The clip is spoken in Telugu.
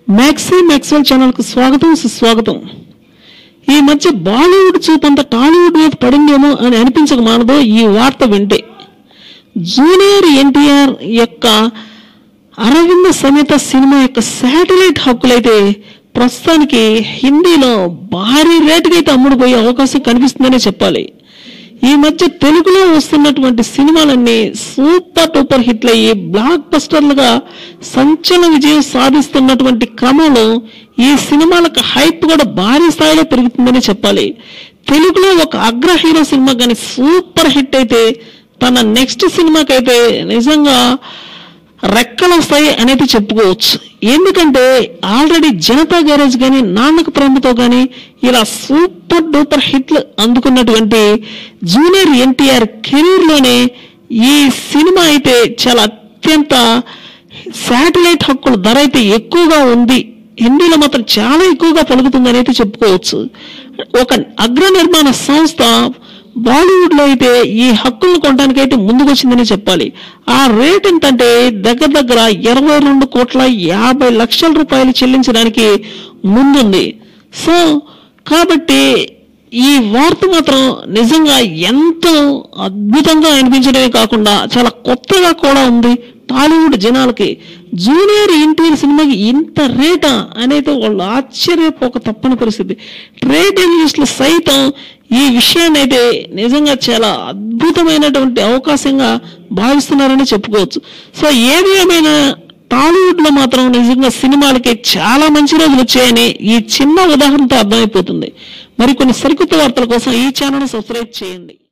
మ్యాక్సీ మ్యాక్స్వెల్ ఛానల్కు స్వాగతం సుస్వాగతం ఈ మధ్య బాలీవుడ్ చూపంత టాలీవుడ్ మీద పడిందేమో అని అనిపించక మానదో ఈ వార్త వింటే జూనియర్ ఎన్టీఆర్ యొక్క అరవింద సమేత సినిమా యొక్క శాటిలైట్ హక్కులైతే ప్రస్తుతానికి హిందీలో భారీ రేటుకి అయితే అమ్ముడుపోయే అవకాశం కనిపిస్తుందనే చెప్పాలి ఈ మధ్య తెలుగులో వస్తున్నటువంటి సినిమాలన్నీ సూపర్ డూపర్ హిట్లు అయ్యి బ్లాక్ బస్టర్లుగా సంచలన విజయం సాధిస్తున్నటువంటి క్రమంలో ఈ సినిమాలకు హైప్ కూడా భారీ స్థాయిలో పెరుగుతుందని చెప్పాలి తెలుగులో ఒక అగ్ర హీరో సినిమా కానీ సూపర్ హిట్ అయితే తన నెక్స్ట్ సినిమాకైతే నిజంగా రెక్కలు వస్తాయి అనేది చెప్పుకోవచ్చు ఎందుకంటే ఆల్రెడీ జనతా గ్యారేజ్ కానీ నాన్నకు ప్రేమతో కానీ ఇలా సూపర్ డూపర్ హిట్లు అందుకున్నటువంటి జూనియర్ ఎన్టీఆర్ కెరీర్లోనే ఈ సినిమా అయితే చాలా అత్యంత శాటిలైట్ హక్కుల ధర అయితే ఎక్కువగా ఉంది హిందీలో మాత్రం చాలా ఎక్కువగా పలుకుతుందని అయితే చెప్పుకోవచ్చు ఒక అగ్ర నిర్మాణ సంస్థ బాలీవుడ్ లో అయితే ఈ హక్కులను కొనడానికి అయితే ముందుకొచ్చిందని చెప్పాలి ఆ రేట్ ఎంతంటే దగ్గర దగ్గర ఇరవై రెండు కోట్ల యాభై లక్షల రూపాయలు చెల్లించడానికి ముందుంది సో కాబట్టి ఈ వార్త మాత్రం నిజంగా ఎంతో అద్భుతంగా అనిపించడమే కాకుండా చాలా కొత్తగా కూడా ఉంది టాలీవుడ్ జనాలకి జూనియర్ ఎన్టీఆర్ సినిమాకి ఇంత రేటా అనేది వాళ్ళు ఆశ్చర్యపోక తప్పని పరిస్థితి ట్రేడ్ అనలిస్టులు సైతం ఈ విషయాన్ని అయితే నిజంగా చాలా అద్భుతమైనటువంటి అవకాశంగా భావిస్తున్నారని చెప్పుకోవచ్చు సో ఏది ఏమైనా టాలీవుడ్ లో మాత్రం నిజంగా సినిమాలకి చాలా మంచి రోజులు వచ్చాయని ఈ చిన్న ఉదాహరణతో అర్థమైపోతుంది మరికొన్ని సరికొత్త వార్తల కోసం ఈ ఛానల్ సబ్స్క్రైబ్ చేయండి